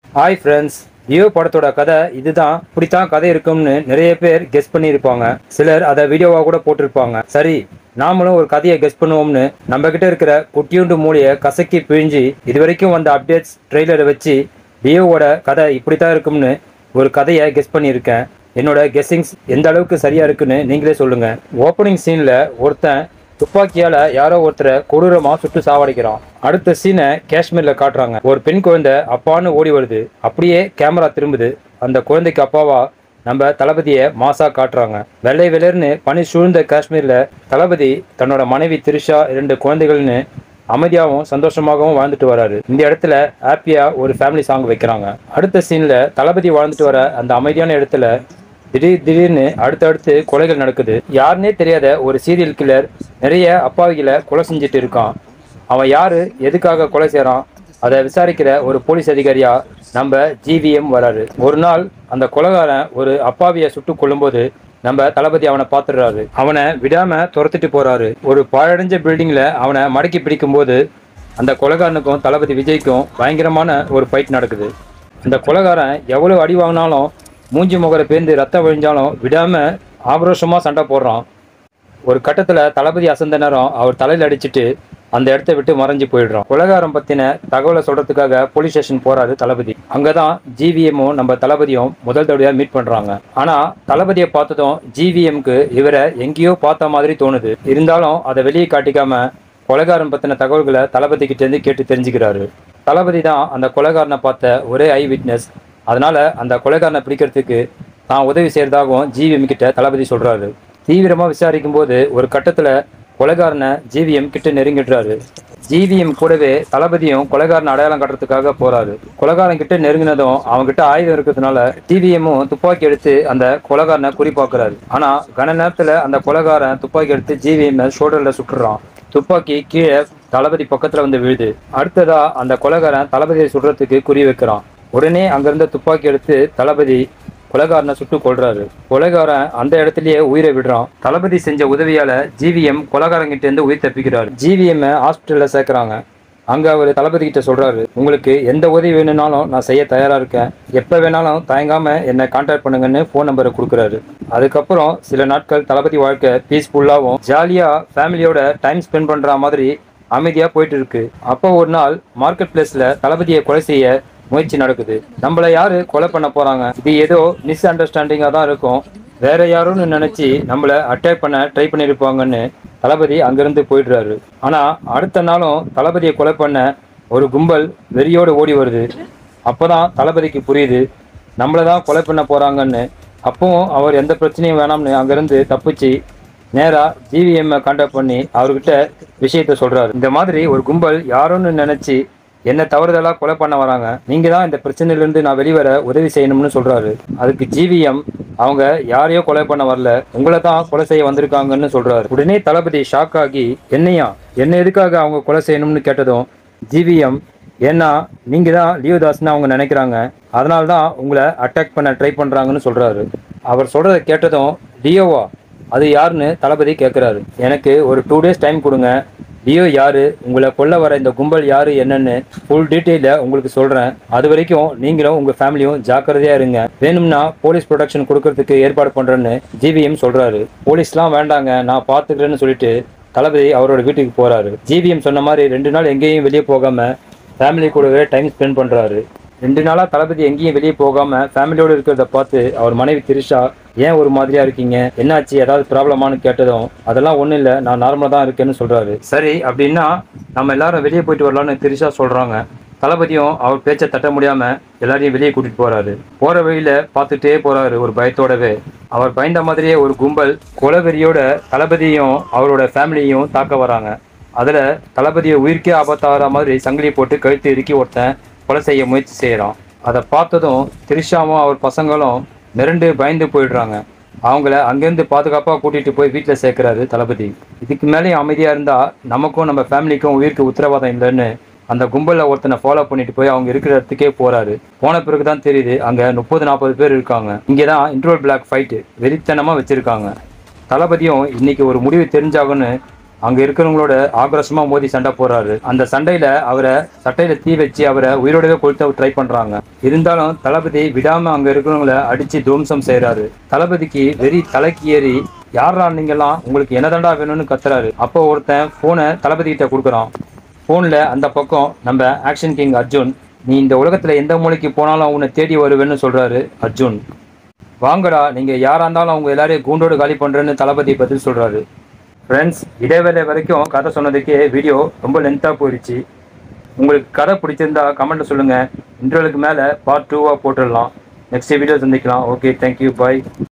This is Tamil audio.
ஹாய் ஃப்ரெண்ட்ஸ் லியோ படத்தோட கதை இதுதான் இப்படித்தான் கதை இருக்கும்னு நிறைய பேர் கெஸ் பண்ணியிருப்பாங்க சிலர் அதை வீடியோவா கூட போட்டிருப்பாங்க சரி நாமளும் ஒரு கதையை கெஸ் பண்ணுவோம்னு நம்ம கிட்ட இருக்கிற குட்டியுண்டு மூலையை கசக்கி பிழிஞ்சு இதுவரைக்கும் வந்த அப்டேட்ஸ் ட்ரெய்லரை வச்சு லியோவோட கதை இப்படித்தான் இருக்கும்னு ஒரு கதையை கெஸ் பண்ணியிருக்கேன் என்னோட கெஸ்ஸிங்ஸ் எந்த அளவுக்கு சரியா இருக்குன்னு நீங்களே சொல்லுங்க ஓப்பனிங் சீன்ல ஒருத்தன் துப்பாக்கியால யாரோ ஒருத்தரை கொடூரமா சுட்டு சாவடிக்கிறான் அடுத்த சீனை காஷ்மீர்ல காட்டுறாங்க ஒரு பெண் குழந்தை அப்பான்னு ஓடி வருது அப்படியே கேமரா திரும்புது அந்த குழந்தைக்கு அப்பாவா நம்ம தளபதியை மாசா காட்டுறாங்க வெள்ளை வெள்ளர்னு பனி சூழ்ந்த காஷ்மீர்ல தளபதி தன்னோட மனைவி திரிஷா இரண்டு குழந்தைகள்னு அமைதியாகவும் சந்தோஷமாகவும் வாழ்ந்துட்டு வராரு இந்த இடத்துல ஹாப்பியா ஒரு ஃபேமிலி சாங் வைக்கிறாங்க அடுத்த சீன்ல தளபதி வாழ்ந்துட்டு வர அந்த அமைதியான இடத்துல திடீர் திடீர்னு அடுத்தடுத்து கொலைகள் நடக்குது யாருன்னே தெரியாத ஒரு சீரியல் கில்லர் நிறைய அப்பாவிகளை கொலை செஞ்சுட்டு இருக்கான் அவன் யாரு எதுக்காக கொலை செய்றான் அதை விசாரிக்கிற ஒரு போலீஸ் அதிகாரியா நம்ம ஜிவிஎம் வராரு ஒரு நாள் அந்த கொலைகாரன் ஒரு அப்பாவியை சுட்டு கொல்லும்போது நம்ம தளபதி அவனை பார்த்துடுறாரு அவனை விடாம துரத்திட்டு போறாரு ஒரு பாழடைஞ்ச பில்டிங்ல அவனை மடக்கி பிடிக்கும்போது அந்த கொலைகாரனுக்கும் தளபதி விஜய்க்கும் பயங்கரமான ஒரு ஃபைட் நடக்குது அந்த கொலைகாரன் எவ்வளவு அடி வாங்கினாலும் மூஞ்சி முகரை பேர்ந்து ரத்தம் வழிஞ்சாலும் விடாம ஆக்ரோஷமா சண்டை போடுறான் ஒரு கட்டத்துல தளபதி அசந்த நேரம் அவர் தலையில அடிச்சிட்டு அந்த இடத்த விட்டு மறைஞ்சு போயிடுறோம் கொலைகாரம் பத்தின தகவலை சொல்றதுக்காக போலீஸ் ஸ்டேஷன் போறாரு தளபதி அங்கதான் ஜிவிஎம்மும் நம்ம தளபதியும் முதல் தடவையா மீட் பண்றாங்க ஆனா தளபதியை பார்த்ததும் ஜிவிஎம்க்கு இவரை எங்கேயோ பார்த்த மாதிரி தோணுது இருந்தாலும் அதை வெளியே காட்டிக்காம கொலைகாரன் பத்தின தகவல்களை தளபதி கிட்ட இருந்து கேட்டு தெரிஞ்சுக்கிறாரு தளபதி தான் அந்த கொலைகாரனை பார்த்த ஒரே ஐ விட்னஸ் அதனால அந்த கொலைகாரனை பிடிக்கிறதுக்கு தான் உதவி செய்யறதாகவும் ஜிவிஎம் கிட்ட தளபதி சொல்றாரு தீவிரமா விசாரிக்கும் போது ஒரு கட்டத்துல கொலைகாரனை ஜிவிஎம் கிட்ட நெருங்கிடுறாரு ஜிவிஎம் கூடவே தளபதியும் கொலைகாரனை அடையாளம் காட்டுறதுக்காக போறாரு கொலைகாரன் கிட்ட நெருங்கினதும் அவங்க கிட்ட ஆயுதம் இருக்கிறதுனால டிவிஎம்மும் துப்பாக்கி எடுத்து அந்த கொலைகாரனை குறிப்பாக்குறாரு ஆனா கன நேரத்துல அந்த கொலைகாரன் துப்பாக்கி எடுத்து ஜிவிஎம் ஷோல்டர்ல சுட்டுறான் துப்பாக்கி கீழே தளபதி பக்கத்துல வந்து விழுது அடுத்ததா அந்த கொலைகாரன் தளபதியை சுடுறதுக்கு குறி வைக்கிறான் உடனே அங்கிருந்த துப்பாக்கி எடுத்து தளபதி கொலைகாரனை சுட்டு கொல்றாரு கொலைகாரன் அந்த இடத்துலயே உயிரை விடுறான் தளபதி செஞ்ச உதவியால ஜிவிஎம் கொலைகாரங்கிட்ட இருந்து உயிர் தப்பிக்கிறாரு ஜிவிஎம் ஹாஸ்பிட்டல்ல சேர்க்கறாங்க அங்க அவர் தளபதி கிட்ட சொல்றாரு உங்களுக்கு எந்த உதவி வேணும்னாலும் நான் செய்ய தயாரா இருக்கேன் எப்ப வேணாலும் தயங்காம என்னை கான்டாக்ட் பண்ணுங்கன்னு ஃபோன் நம்பரை கொடுக்குறாரு அதுக்கப்புறம் சில நாட்கள் தளபதி வாழ்க்கை பீஸ்ஃபுல்லாவும் ஜாலியா ஃபேமிலியோட டைம் ஸ்பெண்ட் பண்ற மாதிரி அமைதியா போயிட்டு இருக்கு அப்போ ஒரு நாள் மார்க்கெட் பிளேஸ்ல தளபதியை கொலை செய்ய முயற்சி நடக்குது நம்மள யாரு கொலை பண்ண போறாங்க இது ஏதோ மிஸ் அண்டர்ஸ்டாண்டிங்கா தான் இருக்கும் வேற யாரோன்னு நினைச்சு நம்மள அட்டாக் பண்ண ட்ரை பண்ணிருப்பாங்கன்னு தளபதி அங்கிருந்து போயிடுறாரு ஆனா அடுத்த நாளும் தளபதியை கொலை பண்ண ஒரு கும்பல் வெறியோடு ஓடி வருது அப்பதான் தளபதிக்கு புரியுது நம்மள தான் கொலை பண்ண போறாங்கன்னு அப்பவும் அவர் எந்த பிரச்சனையும் வேணாம்னு அங்கிருந்து தப்பிச்சு நேரா ஜிவிஎம் கான்டாக்ட் பண்ணி அவர்கிட்ட விஷயத்த சொல்றாரு இந்த மாதிரி ஒரு கும்பல் யாரோன்னு நினைச்சு என்ன தவறுதலா கொலை பண்ண வராங்க நீங்க தான் இந்த பிரச்சனையில இருந்து நான் வெளிவர உதவி செய்யணும்னு சொல்றாரு அதுக்கு ஜிவிஎம் அவங்க யாரையோ கொலை பண்ண வரல உங்களை தான் கொலை செய்ய வந்திருக்காங்கன்னு சொல்றாரு உடனே தளபதி ஷாக் ஆகி என்னையா என்ன எதுக்காக அவங்க கொலை செய்யணும்னு கேட்டதும் ஜிவிஎம் ஏன்னா நீங்க தான் லியோதாஸ்னு அவங்க நினைக்கிறாங்க அதனால தான் உங்களை அட்டாக் பண்ண ட்ரை பண்றாங்கன்னு சொல்றாரு அவர் சொல்றதை கேட்டதும் லியோவா அது யாருன்னு தளபதி கேட்குறாரு எனக்கு ஒரு டூ டேஸ் டைம் கொடுங்க லியோ யாரு உங்களை கொல்ல வர இந்த கும்பல் யாரு என்னன்னு ஃபுல் டீட்டெயில உங்களுக்கு சொல்றேன் அது வரைக்கும் நீங்களும் உங்க ஃபேமிலியும் ஜாக்கிரதையா இருங்க வேணும்னா போலீஸ் ப்ரொடெக்ஷன் கொடுக்கறதுக்கு ஏற்பாடு பண்றேன்னு ஜிவிஎம் சொல்றாரு போலீஸ்லாம் வேண்டாங்க நான் பாத்துக்கிறேன்னு சொல்லிட்டு தளபதி அவரோட வீட்டுக்கு போறாரு ஜிவிஎம் சொன்ன மாதிரி ரெண்டு நாள் எங்கேயும் வெளியே போகாம ஃபேமிலி கூடவே டைம் ஸ்பெண்ட் பண்றாரு ரெண்டு நாளா தளபதி எங்கேயும் வெளியே போகாம ஃபேமிலியோட இருக்கிறத பார்த்து அவர் மனைவி திரிஷா ஏன் ஒரு மாதிரியா இருக்கீங்க என்னாச்சு ஏதாவது ப்ராப்ளமானு கேட்டதும் அதெல்லாம் ஒண்ணும் இல்ல நான் நார்மலா தான் இருக்கேன்னு சொல்றாரு சரி அப்படின்னா நம்ம எல்லாரும் வெளியே போயிட்டு வரலாம்னு திரிஷா சொல்றாங்க தளபதியும் அவர் பேச்சை தட்ட முடியாம எல்லாரையும் வெளியே கூட்டிட்டு போறாரு போற வழியில பார்த்துட்டே போறாரு ஒரு பயத்தோடவே அவர் பயந்த மாதிரியே ஒரு கும்பல் கொலவெறியோட தளபதியும் அவரோட ஃபேமிலியையும் தாக்க வராங்க அதுல தளபதியை உயிர்க்கே ஆபத்தாகிற மாதிரி சங்கிலி போட்டு கழுத்து இறுக்கி ஒருத்தன் கொலை செய்ய முயற்சி செய்யறான் அதை பார்த்ததும் திரிஷாவும் அவர் பசங்களும் மிரண்டு பயந்து போயிடுறாங்க அவங்கள அங்கேருந்து பாதுகாப்பா கூட்டிட்டு போய் வீட்டில் சேர்க்கிறாரு தளபதி இதுக்கு மேலேயும் அமைதியா இருந்தா நமக்கும் நம்ம ஃபேமிலிக்கும் உயிருக்கு உத்தரவாதம் இல்லைன்னு அந்த கும்பல்ல ஒருத்தனை ஃபாலோ பண்ணிட்டு போய் அவங்க இருக்கிற இடத்துக்கே போறாரு போன பிறகு தான் தெரியுது அங்க முப்பது நாற்பது பேர் இருக்காங்க இங்கே தான் இன்ட்ரோல் பிளாக் ஃபைட்டு வெறித்தனமா வச்சிருக்காங்க தளபதியும் இன்னைக்கு ஒரு முடிவு தெரிஞ்சாகும்னு அங்க இருக்கிறவங்களோட ஆக்ரோஷமா மோதி சண்டை போடுறாரு அந்த சண்டையில அவரை சட்டையில தீ வச்சு அவரை உயிரோடவே கொளுத்த ட்ரை பண்றாங்க இருந்தாலும் தளபதி விடாம அங்க இருக்கிறவங்கள அடிச்சு துவம்சம் செய்யறாரு தளபதிக்கு வெறி தலைக்கு ஏறி யாரா நீங்கெல்லாம் உங்களுக்கு என்னதாண்டா வேணும்னு கத்துறாரு அப்போ ஒருத்தன் போனை தளபதி கிட்ட கொடுக்குறான் போன்ல அந்த பக்கம் நம்ம ஆக்ஷன் கிங் அர்ஜுன் நீ இந்த உலகத்துல எந்த மூலைக்கு போனாலும் உன்னை தேடி வருவேன்னு சொல்றாரு அர்ஜுன் வாங்கடா நீங்க யாரா இருந்தாலும் அவங்க எல்லாரையும் கூண்டோடு காலி பண்றேன்னு தளபதி பதில் சொல்றாரு ஃப்ரெண்ட்ஸ் இடைவேளை வரைக்கும் கதை சொன்னதுக்கே வீடியோ ரொம்ப லென்த்தாக போயிடுச்சு உங்களுக்கு கதை பிடிச்சிருந்தா கமெண்ட்ல சொல்லுங்க இன்டர்வலுக்கு மேலே பார்ட் டூவாக போட்டுடலாம் நெக்ஸ்ட் வீடியோ சந்திக்கலாம் ஓகே தேங்க்யூ பாய்